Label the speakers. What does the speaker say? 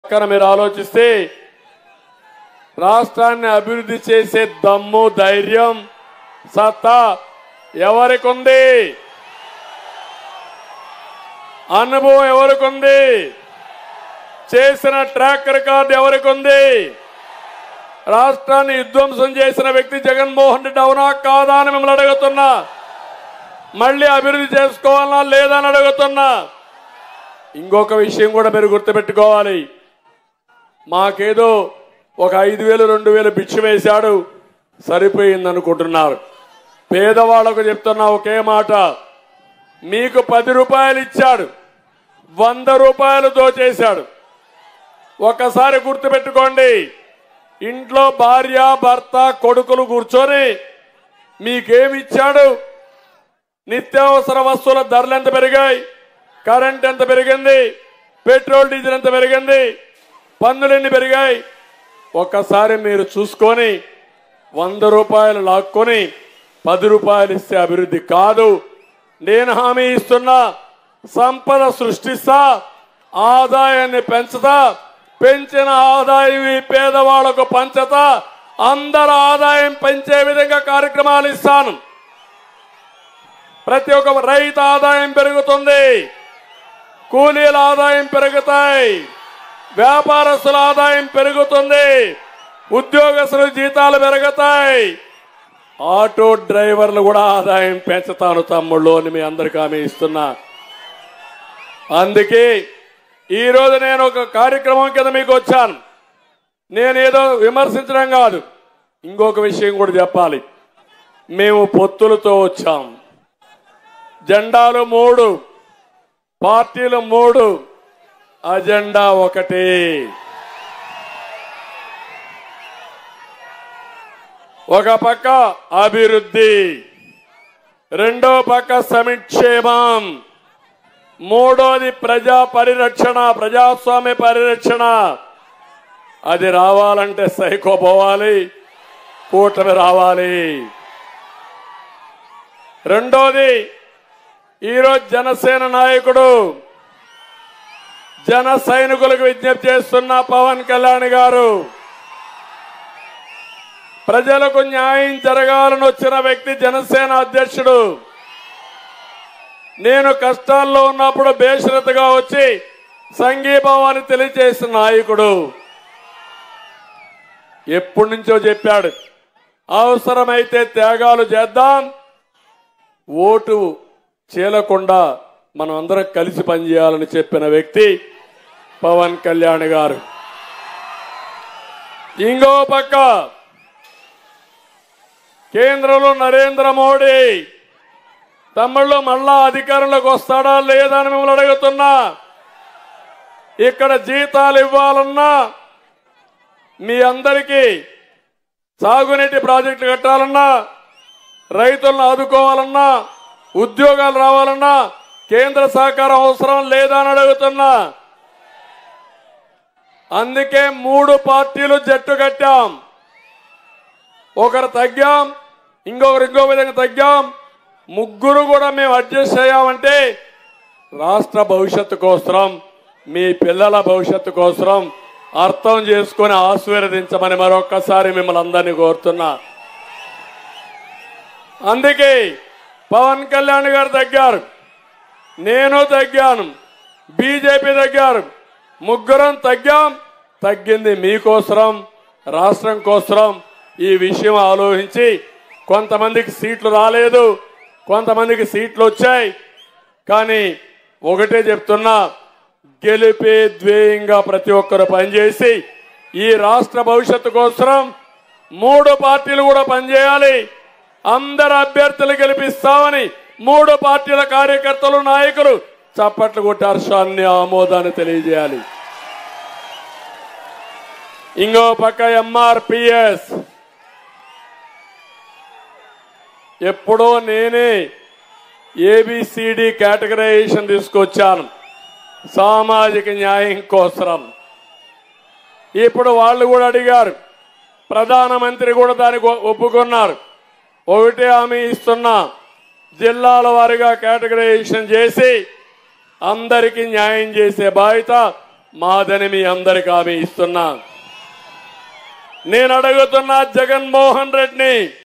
Speaker 1: పక్కన మీరు ఆలోచిస్తే రాష్ట్రాన్ని అభివృద్ధి చేసే దమ్ము ధైర్యం సత్తా ఎవరికి ఉంది అనుభవం ఎవరికి ఉంది చేసిన ట్రాక్ రికార్డు ఎవరికి ఉంది రాష్ట్రాన్ని విధ్వంసం చేసిన వ్యక్తి జగన్మోహన్ రెడ్డి అవునా కాదా అని మిమ్మల్ని అడుగుతున్నా మళ్ళీ అభివృద్ధి చేసుకోవాలా లేదా అని అడుగుతున్నా ఇంకొక విషయం కూడా మీరు గుర్తుపెట్టుకోవాలి మాకేదో ఒక ఐదు వేలు రెండు వేలు భిక్ష వేశాడు సరిపోయింది అనుకుంటున్నారు పేదవాళ్లకు చెప్తున్నా ఒకే మాట మీకు పది రూపాయలు ఇచ్చాడు వంద రూపాయలు దోచేశాడు ఒకసారి గుర్తుపెట్టుకోండి ఇంట్లో భార్య భర్త కొడుకులు కూర్చొని మీకేమి ఇచ్చాడు నిత్యావసర వస్తువుల ధరలు ఎంత పెరిగాయి కరెంట్ ఎంత పెరిగింది పెట్రోల్ డీజిల్ ఎంత పెరిగింది పన్నులు ఎన్ని పెరిగాయి ఒక్కసారి మీరు చూసుకొని వంద రూపాయలు లాక్కొని పది రూపాయలు ఇస్తే అభివృద్ధి కాదు నేను హామీ ఇస్తున్నా సంపద సృష్టిస్తా ఆదాయాన్ని పెంచుతా పెంచిన ఆదాయం ఈ పేదవాళ్లకు పంచతా అందరి ఆదాయం పెంచే విధంగా కార్యక్రమాలు ఇస్తాను ప్రతి ఒక్క రైతు ఆదాయం పెరుగుతుంది కూలీల ఆదాయం పెరుగుతాయి వ్యాపారస్తుల ఆదాయం పెరుగుతుంది ఉద్యోగస్తుల జీతాలు పెరుగుతాయి ఆటో డ్రైవర్లు కూడా ఆదాయం పెంచుతాను తమ్ముళ్ళు అని మీ అందరికీ హామీ ఇస్తున్నా అందుకే ఈ రోజు నేను ఒక కార్యక్రమం కింద మీకు వచ్చాను నేనేదో విమర్శించడం కాదు ఇంకొక విషయం కూడా చెప్పాలి మేము పొత్తులతో వచ్చాం జెండాలు మూడు పార్టీలు మూడు అజెండా ఒకటి ఒక పక్క అభివృద్ధి రెండో పక్క సంక్షేమం మూడోది ప్రజా పరిరక్షణ ప్రజాస్వామ్య పరిరక్షణ అది రావాలంటే సైకో పోవాలి కూటమి రావాలి రెండోది ఈరోజు జనసేన నాయకుడు జన సైనికులకు విజ్ఞప్తి చేస్తున్న పవన్ కళ్యాణ్ గారు ప్రజలకు న్యాయం జరగాలని వచ్చిన వ్యక్తి జనసేన అధ్యక్షుడు నేను కష్టాల్లో ఉన్నప్పుడు బేషరతుగా వచ్చి సంఘీభావాన్ని తెలియజేసిన నాయకుడు ఎప్పటి నుంచో చెప్పాడు అవసరమైతే త్యాగాలు చేద్దాం ఓటు చీలకుండా మనం అందరం కలిసి పనిచేయాలని చెప్పిన వ్యక్తి పవన్ కళ్యాణ్ గారు ఇంకో పక్క కేంద్రంలో నరేంద్ర మోడీ తమిళ్లో మళ్ళా అధికారంలోకి వస్తాడా లేదా అని మిమ్మల్ని అడుగుతున్నా ఇక్కడ జీతాలు ఇవ్వాలన్నా మీ అందరికీ సాగునీటి ప్రాజెక్టులు కట్టాలన్నా రైతులను ఆదుకోవాలన్నా ఉద్యోగాలు రావాలన్నా కేంద్ర సహకారం అవసరం లేదా అని అడుగుతున్నా అందుకే మూడు పార్టీలు జట్టు కట్టాం ఒకరు తగ్గాం ఇంకొకరు ఇంకో విధంగా తగ్గాం ముగ్గురు కూడా మేము అడ్జస్ట్ అయ్యామంటే రాష్ట్ర భవిష్యత్తు కోసరం మీ పిల్లల భవిష్యత్తు కోసరం అర్థం చేసుకొని ఆశీర్వదించమని మరొక్కసారి మిమ్మల్ని అందరినీ కోరుతున్నా అందుకే పవన్ కళ్యాణ్ గారు తగ్గారు నేను తగ్గాను బీజేపీ తగ్గారు ముగ్గురం తగ్గాం తగ్గింది మీకోసరం రాష్ట్రం కోసరం ఈ విషయం ఆలోచించి కొంతమందికి సీట్లు రాలేదు కొంతమందికి సీట్లు వచ్చాయి కానీ ఒకటే చెప్తున్నా గెలిపే ధ్యేయంగా ప్రతి ఒక్కరు పనిచేసి ఈ రాష్ట్ర భవిష్యత్తు కోసం మూడు పార్టీలు కూడా పనిచేయాలి అందరు అభ్యర్థులు గెలిపిస్తామని మూడు పార్టీల కార్యకర్తలు నాయకులు చప్పట్లు కొట్టి హర్షాన్ని ఆమోదాన్ని తెలియజేయాలి ఇంకో పక్క ఎంఆర్పిఎస్ ఎప్పుడో నేనే ఏబిసిడి కేటగరైజేషన్ తీసుకొచ్చాను సామాజిక న్యాయం కోసరం ఇప్పుడు వాళ్ళు కూడా అడిగారు ప్రధానమంత్రి కూడా దానికి ఒ- ఒప్పుకున్నారు ఒకటే హామీ ఇస్తున్నా జిల్లాల వారీగా కేటగరైజేషన్ చేసి అందరికీ న్యాయం చేసే బాధ్యత మాదని మీ అందరికి హామీ ఇస్తున్నా నేను అడుగుతున్నా జగన్మోహన్ రెడ్డిని